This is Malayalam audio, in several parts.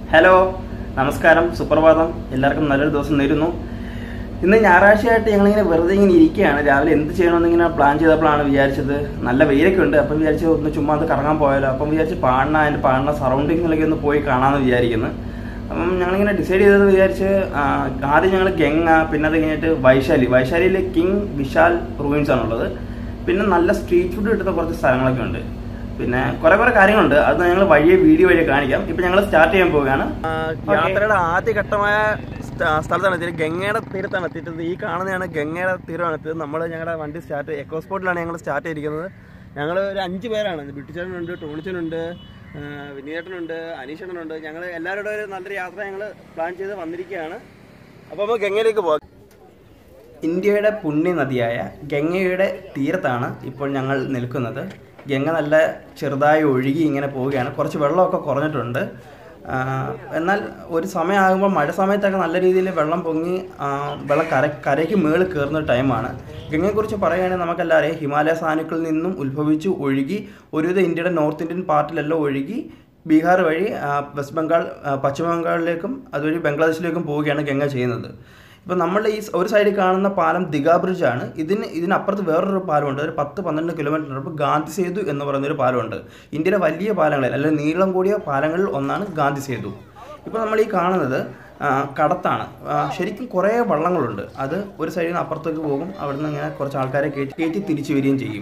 ഹലോ നമസ്കാരം സുപ്രഭാതം എല്ലാവർക്കും നല്ലൊരു ദിവസം നേരുന്നു ഇന്ന് ഞായറാഴ്ചയായിട്ട് ഞങ്ങളിങ്ങനെ വെറുതെ ഇങ്ങനെ ഇരിക്കുകയാണ് രാവിലെ എന്ത് ചെയ്യണമെന്ന് ഇങ്ങനെ പ്ലാൻ ചെയ്തപ്പോഴാണ് വിചാരിച്ചത് നല്ല വെയിലൊക്കെ ഉണ്ട് അപ്പം വിചാരിച്ചു ഒന്ന് ചുമ്മാ ഒന്ന് കറങ്ങാൻ പോയാലോ അപ്പം വിചാരിച്ച് പാടണ അതിൻ്റെ പാടണ സറൗണ്ടിങ്ങിലൊക്കെ ഒന്ന് പോയി കാണാമെന്ന് വിചാരിക്കുന്നു അപ്പം ഞങ്ങളിങ്ങനെ ഡിസൈഡ് ചെയ്തത് വിചാരിച്ച് ആ, ആദ്യം ഞങ്ങൾ ഗംഗ പിന്നെ അത് കഴിഞ്ഞിട്ട് വൈശാലി വൈശാലിയിൽ കിങ് വിശാൽ റൂയിൻസ് ആണുള്ളത് പിന്നെ നല്ല സ്ട്രീറ്റ് ഫുഡ് കിട്ടുന്ന കുറച്ച് സ്ഥലങ്ങളൊക്കെ ഉണ്ട് പിന്നെ കുറെ കുറെ കാര്യങ്ങളുണ്ട് അത് ഞങ്ങൾ വഴിയെ വീഡിയോ വഴി കാണിക്കാം ഇപ്പൊ ഞങ്ങൾ സ്റ്റാർട്ട് ചെയ്യാൻ പോവുകയാണ് യാത്രയുടെ ആദ്യ ഘട്ടമായ സ്ഥ- സ്ഥലത്താണ് എത്തിയത് ഗംഗയുടെ തീരത്താണ് എത്തിയിട്ടത് ഈ കാണുന്നതാണ് ഗംഗയുടെ തീരമാണ് എത്തിയത് നമ്മൾ ഞങ്ങളുടെ വണ്ടി സ്റ്റാർട്ട് എക്കോ സ്പോട്ടിലാണ് ഞങ്ങൾ സ്റ്റാർട്ട് ചെയ്തിരിക്കുന്നത് ഞങ്ങൾ ഒരു അഞ്ച് പേരാണ് ബിട്ടിച്ചേട്ടനുണ്ട് ടോണിച്ചനുണ്ട് വിനീതേട്ടനുണ്ട് അനീഷേട്ടനുണ്ട് ഞങ്ങൾ എല്ലാവരുടെ ഒരു നല്ലൊരു യാത്ര ഞങ്ങൾ പ്ലാൻ ചെയ്ത് വന്നിരിക്കുകയാണ് അപ്പോൾ നമ്മൾ ഗംഗയിലേക്ക് പോകാം ഇന്ത്യയുടെ പുണ്യ നദിയായ ഗംഗയുടെ തീരത്താണ് ഇപ്പോൾ ഞങ്ങൾ നിൽക്കുന്നത് ഗംഗ നല്ല ചെറുതായി ഒഴുകി ഇങ്ങനെ പോവുകയാണ് കുറച്ച് വെള്ളമൊക്കെ കുറഞ്ഞിട്ടുണ്ട് ആ, എന്നാൽ ഒരു സമയമാകുമ്പോൾ മഴ സമയത്തൊക്കെ നല്ല രീതിയിൽ വെള്ളം പൊങ്ങി ആ, വെള്ളം കര കരയ്ക്ക് മേളിൽ കയറുന്ന ടൈമാണ് ഗംഗയെക്കുറിച്ച് പറയുകയാണെങ്കിൽ നമുക്കെല്ലാം അറിയാം ഹിമാലയ സാനുക്കളിൽ നിന്നും ഉത്ഭവിച്ച് ഒഴുകി ഒരുവിധ ഇന്ത്യയുടെ നോർത്ത് ഇന്ത്യൻ പാർട്ടിലെല്ലാം ഒഴുകി ബീഹാർ വഴി ആ, വെസ്റ്റ് ബംഗാൾ ആ, പശ്ചിമ ബംഗാളിലേക്കും അതുവഴി ബംഗ്ലാദേശിലേക്കും പോവുകയാണ് ഗംഗ ചെയ്യുന്നത് ഇപ്പം നമ്മൾ ഈ സ് ഒരു സൈഡിൽ കാണുന്ന പാലം ദിഗാ ബ്രിഡ്ജ് ആണ് ഇതിന് ഇതിനപ്പുറത്ത് വേറൊരു പാലമുണ്ട് ഒരു പത്ത് പന്ത്രണ്ട് കിലോമീറ്റർ ഇപ്പോൾ ഗാന്ധി സേതു എന്ന് പറയുന്ന ഒരു പാലമുണ്ട് ഇന്ത്യയിലെ വലിയ പാലങ്ങളിൽ അല്ലെങ്കിൽ നീളം കൂടിയ പാലങ്ങളിൽ ഒന്നാണ് ഗാന്ധി സേതു ഇപ്പോൾ നമ്മൾ ഈ കാണുന്നത് ആ, കടത്താണ് ആ, ശരിക്കും കുറേ വള്ളങ്ങളുണ്ട് അത് ഒരു സൈഡിൽ നിന്ന് അപ്പുറത്തേക്ക് പോകും അവിടുന്ന് ഇങ്ങനെ കുറച്ച് ആൾക്കാരെ കയറ്റി കയറ്റി തിരിച്ചു വരികയും ചെയ്യും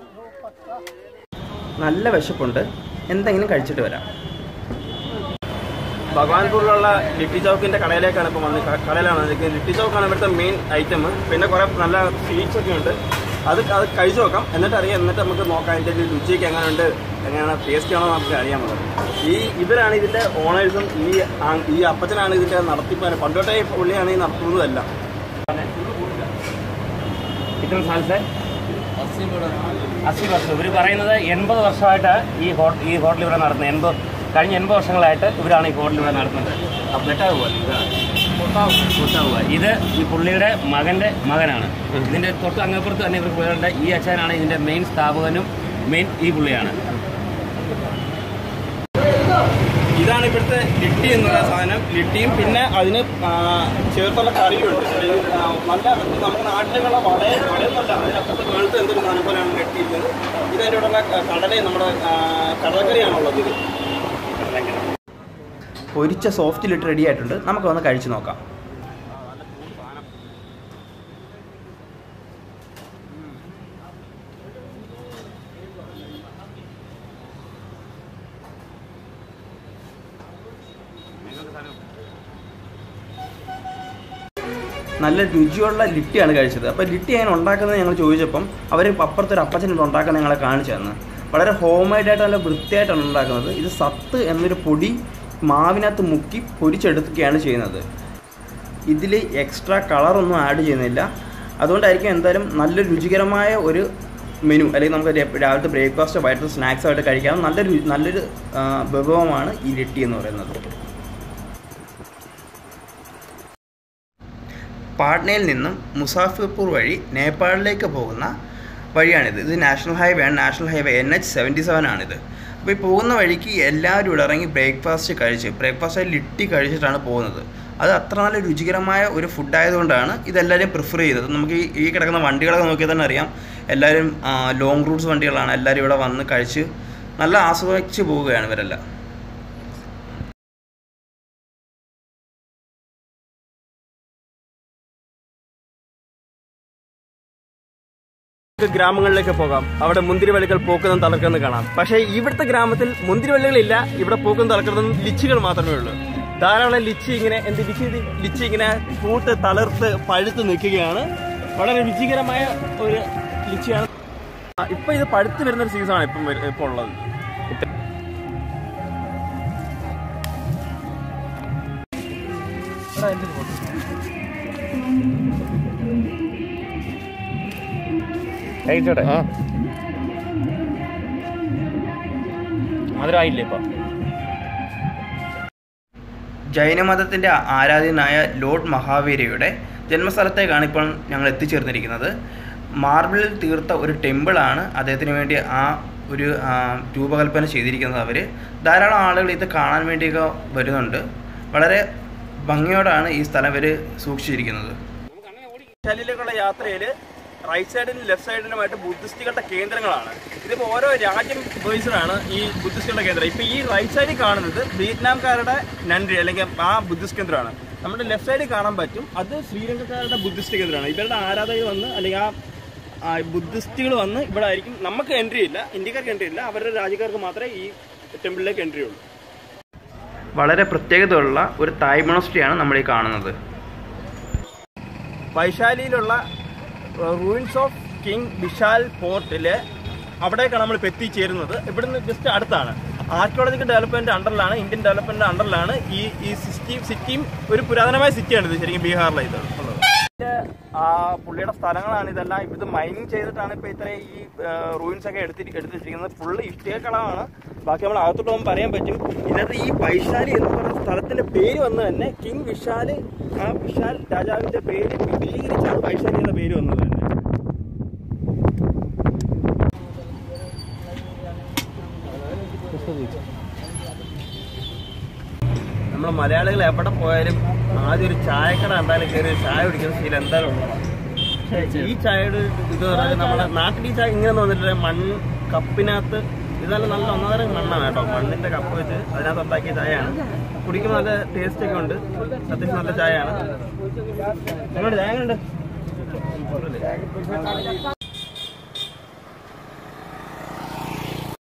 നല്ല വിശപ്പുണ്ട് എന്തെങ്കിലും കഴിച്ചിട്ട് വരാം ഭഗവാൻപൂരിലുള്ള ലിറ്റി ചൗക്കിന്റെ കടയിലേക്കാണ് ഇപ്പോൾ വന്ന് ക- കടയിലാണ് നിൽക്കുന്നത് ലിറ്റി ചൗക്കാണ് ഇവിടുത്തെ മെയിൻ ഐറ്റം പിന്നെ കുറെ നല്ല സ്വീറ്റ്സ് ഒക്കെ ഉണ്ട് അത് അത് കഴിച്ചു നോക്കാം എന്നിട്ട് അറിയാം എന്നിട്ട് നമുക്ക് നോക്കാം അതിൻ്റെ ഒരു രുചിയൊക്കെ എങ്ങനെയുണ്ട് എങ്ങനെയാണ് ടേസ്റ്റ് ആണോ നമുക്ക് അറിയാമുള്ളത് ഈ ഇവരാണ് ഇതിന്റെ ഓണേഴ്സും ഈ ആ- ഈ അപ്പച്ചനാണ് ഇതിന്റെ നടത്തിപ്പാൻ പണ്ടോട്ടേ ഈ പുള്ളിയാണ് ഈ നടത്തുന്നതെല്ലാം കിട്ടുന്ന സ്ഥലത്ത് അസി വർഷം ഇവർ പറയുന്നത് എൺപത് വർഷമായിട്ട് ഈ ഹോ ഈ ഹോട്ടൽ ഇവിടെ നടത്തുന്നത് എൺപത് കഴിഞ്ഞ എൺപത് വർഷങ്ങളായിട്ട് ഇവരാണ് ഈ ഹോട്ടൽ ഇവിടെ നടത്തുന്നത് അപ്പോൾ വെട്ടാവുക ഇത് ഈ പുള്ളിയുടെ മകന്റെ മകനാണ് ഇതിന്റെ തൊട്ട് അങ്ങപ്പുറത്ത് തന്നെ ഇവർക്ക് പുള്ളിയുടെ ഈ അച്ഛനാണ് ഇതിന്റെ മെയിൻ സ്ഥാപകനും മെയിൻ ഈ പുള്ളിയാണ് ഇതാണ് ഇവിടുത്തെ ലിട്ടി എന്നുള്ള സാധനം ലിട്ടിയും പിന്നെ അതിന് ആ, ചേർത്തുള്ള കറിയുണ്ട് ഇത്, ആ, നല്ല നമ്മുടെ നാട്ടിലുള്ള വട വടയൊന്നുമല്ല അതിനപ്പുറത്ത് വെളുത്ത് എന്തൊരു സാധനം പോലെയാണ് ലിട്ടിയിരുന്നത് ഇത് അതിൻ്റെ കൂടെയുള്ള കടലയും നമ്മുടെ ആ, കടലക്കറിയാണുള്ളത് ഇത് പൊരിച്ച സോഫ്റ്റ് ലിട്ട് റെഡി ആയിട്ടുണ്ട് നമുക്ക് വന്ന് കഴിച്ചു നോക്കാം നല്ല രുചിയുള്ള ലിട്ടിയാണ് കഴിച്ചത് അപ്പോൾ ലിട്ടി എങ്ങനെ ഉണ്ടാക്കുന്നത് ഞങ്ങൾ ചോദിച്ചപ്പം അവർ അപ്പുറത്തൊരു അപ്പച്ചൻ ഇത് ഉണ്ടാക്കുന്നത് ഞങ്ങളെ കാണിച്ചു തന്നു വളരെ ഹോം ആയിട്ട് നല്ല വൃത്തിയായിട്ടാണ് ഉണ്ടാക്കുന്നത് ഇത് സത്ത് എന്നൊരു പൊടി മാവിനകത്ത് മുക്കി പൊരിച്ചെടുക്കുകയാണ് ചെയ്യുന്നത് ഇതിൽ എക്സ്ട്രാ കളറൊന്നും ആഡ് ചെയ്യുന്നില്ല അതുകൊണ്ടായിരിക്കും എന്തായാലും നല്ല രുചികരമായ ഒരു മെനു അല്ലെങ്കിൽ നമുക്ക് രാ- രാവിലത്തെ ബ്രേക്ക്ഫാസ്റ്റോ വൈകിട്ട് സ്നാക്സോ ആയിട്ട് കഴിക്കാം നല്ലൊരു നല്ലൊരു ആ, വിഭവമാണ് ഈ ലിട്ടി എന്ന് പറയുന്നത് പാട്നയിൽ നിന്നും മുസാഫിർപൂർ വഴി നേപ്പാളിലേക്ക് പോകുന്ന വഴിയാണിത് ഇത് നാഷണൽ ഹൈവേ ആണ് national highway N H seventy seven ആണിത് അപ്പോൾ ഈ പോകുന്ന വഴിക്ക് എല്ലാവരും ഇവിടെ ഇറങ്ങി ബ്രേക്ക്ഫാസ്റ്റ് കഴിച്ച് ബ്രേക്ക്ഫാസ്റ്റ് ലിട്ടി കഴിച്ചിട്ടാണ് പോകുന്നത് അത് അത്ര നല്ല രുചികരമായ ഒരു ഫുഡ് ആയതുകൊണ്ടാണ് ഇതെല്ലാവരും പ്രിഫർ ചെയ്തത് നമുക്ക് ഈ ഈ കിടക്കുന്ന വണ്ടികളൊക്കെ നോക്കിയാൽ തന്നെ അറിയാം എല്ലാവരും ലോങ് റൂട്ട്സ് വണ്ടികളാണ് എല്ലാവരും ഇവിടെ വന്ന് കഴിച്ച് നല്ല ആസ്വദിച്ച് പോവുകയാണ് ഇവരെല്ലാം നമുക്ക് ഗ്രാമങ്ങളിലേക്ക് പോകാം അവിടെ മുന്തിരിവള്ളികൾ പൂക്കുന്നതും തളർക്കുന്നതും കാണാം പക്ഷേ ഇവിടുത്തെ ഗ്രാമത്തിൽ മുന്തിരിവള്ളികളില്ല ഇവിടെ പൂക്കുന്നതും തളർക്കുന്നതും ലിച്ചികൾ മാത്രമേ ഉള്ളൂ ധാരാളം ലിച്ചി ഇങ്ങനെ എന്ത് ലിച്ചി ഇത്? ലിച്ചി ഇങ്ങനെ പൂട്ട് തളർത്ത് പഴുത്ത് നിൽക്കുകയാണ് വളരെ രുചികരമായ ഒരു ലിച്ചിയാണ് ആ, ഇപ്പൊ ഇത് പഴുത്ത് വരുന്ന ഒരു സീസണാണ് ഇപ്പം വരു- ഇപ്പൊ ഉള്ളത് കഴിച്ചോട്ടെ മധുരമായില്ലേ ഇപ്പൊ ജൈനമതത്തിൻ്റെ ആരാധ്യനായ ലോർഡ് മഹാവീരയുടെ ജന്മസ്ഥലത്തേക്കാണ് ഇപ്പോൾ ഞങ്ങൾ എത്തിച്ചേർന്നിരിക്കുന്നത് മാർബിളിൽ തീർത്ത ഒരു ടെമ്പിളാണ് അദ്ദേഹത്തിന് വേണ്ടി ആ ഒരു ആ, രൂപകൽപ്പന ചെയ്തിരിക്കുന്നത് അവർ ധാരാളം ആളുകൾ ഇത് കാണാൻ വേണ്ടിയൊക്കെ വരുന്നുണ്ട് വളരെ ഭംഗിയോടാണ് ഈ സ്ഥലം ഇവർ സൂക്ഷിച്ചിരിക്കുന്നത് ശാലിയിലേക്കുള്ള യാത്രയിൽ റൈറ്റ് സൈഡിലും ലെഫ്റ്റ് സൈഡിലുമായിട്ട് ബുദ്ധിസ്റ്റുകളുടെ കേന്ദ്രങ്ങളാണ് ഇതിപ്പോൾ ഓരോ രാജ്യം ബേസ്ഡാണ് ഈ ബുദ്ധിസ്റ്റുകളുടെ കേന്ദ്രം ഇപ്പോൾ ഈ റൈറ്റ് സൈഡിൽ കാണുന്നത് വിയറ്റ്നാംകാരുടെ നൻറി അല്ലെങ്കിൽ ആ ബുദ്ധിസ്റ്റ് കേന്ദ്രമാണ് നമ്മുടെ ലെഫ്റ്റ് സൈഡിൽ കാണാൻ പറ്റും അത് ശ്രീലങ്കക്കാരുടെ ബുദ്ധിസ്റ്റ് കേന്ദ്രമാണ് ഇവരുടെ ആരാധകർ വന്ന് അല്ലെങ്കിൽ ആ ആ ബുദ്ധിസ്റ്റുകൾ വന്ന് ഇവിടെ ആയിരിക്കും നമുക്ക് എൻട്രി ഇല്ല ഇന്ത്യക്കാർക്ക് എൻട്രി ഇല്ല അവരുടെ രാജ്യക്കാർക്ക് മാത്രമേ ഈ ടെമ്പിളിലേക്ക് എൻട്രി ഉള്ളൂ വളരെ പ്രത്യേകതയുള്ള ഒരു തായ് മൊണസ്ട്രിയാണ് നമ്മൾ ഈ കാണുന്നത് വൈശാലിയിലുള്ള റൂയിൻസ് ഓഫ് കിങ് വിശാൽ പോർട്ടില് അവിടേക്കാണ് നമ്മൾ ഇപ്പോൾ എത്തിച്ചേരുന്നത് ഇവിടുന്ന് ജസ്റ്റ് അടുത്താണ് ആർക്കിയോളജിക്കൽ ഡെവലപ്മെന്റ് അണ്ടറിലാണ് ഇന്ത്യൻ ഡെവലപ്മെന്റ് അണ്ടറിലാണ് ഈ ഈ സിറ്റി സിറ്റിയും ഒരു പുരാതനമായ സിറ്റിയാണ് ഇത് ശരിക്കും ബീഹാറിലെ ഇത് ഉള്ളത് ഇതിന്റെ, ആ പുള്ളിയുടെ സ്ഥലങ്ങളാണ് ഇതെല്ലാം ഇത് മൈനിങ് ചെയ്തിട്ടാണ് ഇപ്പൊ ഇത്ര ഈ റൂയിൻസ് ഒക്കെ എടുത്തി എടുത്ത് വെച്ചിരിക്കുന്നത് ഫുള്ള് ഇഷ്ടികക്കളമാണ് ബാക്കി നമ്മൾ അകത്തോട്ട് പോകുമ്പോൾ പറയാൻ പറ്റും ഇതിനകത്ത് ഈ വൈശാലി എന്ന് പറയുന്ന സ്ഥലത്തിന്റെ പേര് വന്ന് തന്നെ കിങ് വിശാല് ആ വിശാൽ രാജാവിന്റെ പേര് വിപുലീകരിച്ചാണ് വൈശാലി എന്ന പേര് വന്നത് തന്നെ നമ്മൾ മലയാളികൾ എവിടെ പോയാലും ആദ്യം ഒരു ചായക്കട എന്തായാലും കയറി ഒരു ചായ കുടിക്കുന്ന ശീലം എന്തായാലും ഉള്ളതാണ് പക്ഷേ ഈ ചായയുടെ ഇത് പറഞ്ഞാൽ നമ്മുടെ നാട്ടിൽ ഈ ചായ ഇങ്ങനെ വന്നിട്ടില്ല മണ്ണ് കപ്പിനകത്ത് ഇതെല്ലാം നല്ല ഒന്നര മണ്ണാണ് കേട്ടോ മണ്ണിന്റെ കപ്പ് വെച്ച് അതിനകത്ത് ഉണ്ടാക്കിയ ചായയാണ് കുടിക്കുമ്പോൾ നല്ല ടേസ്റ്റ് ഒക്കെ ഉണ്ട് അത്യാവശ്യം നല്ല ചായയാണ് എങ്ങനെയുണ്ട് ചായ എങ്ങനെയുണ്ട്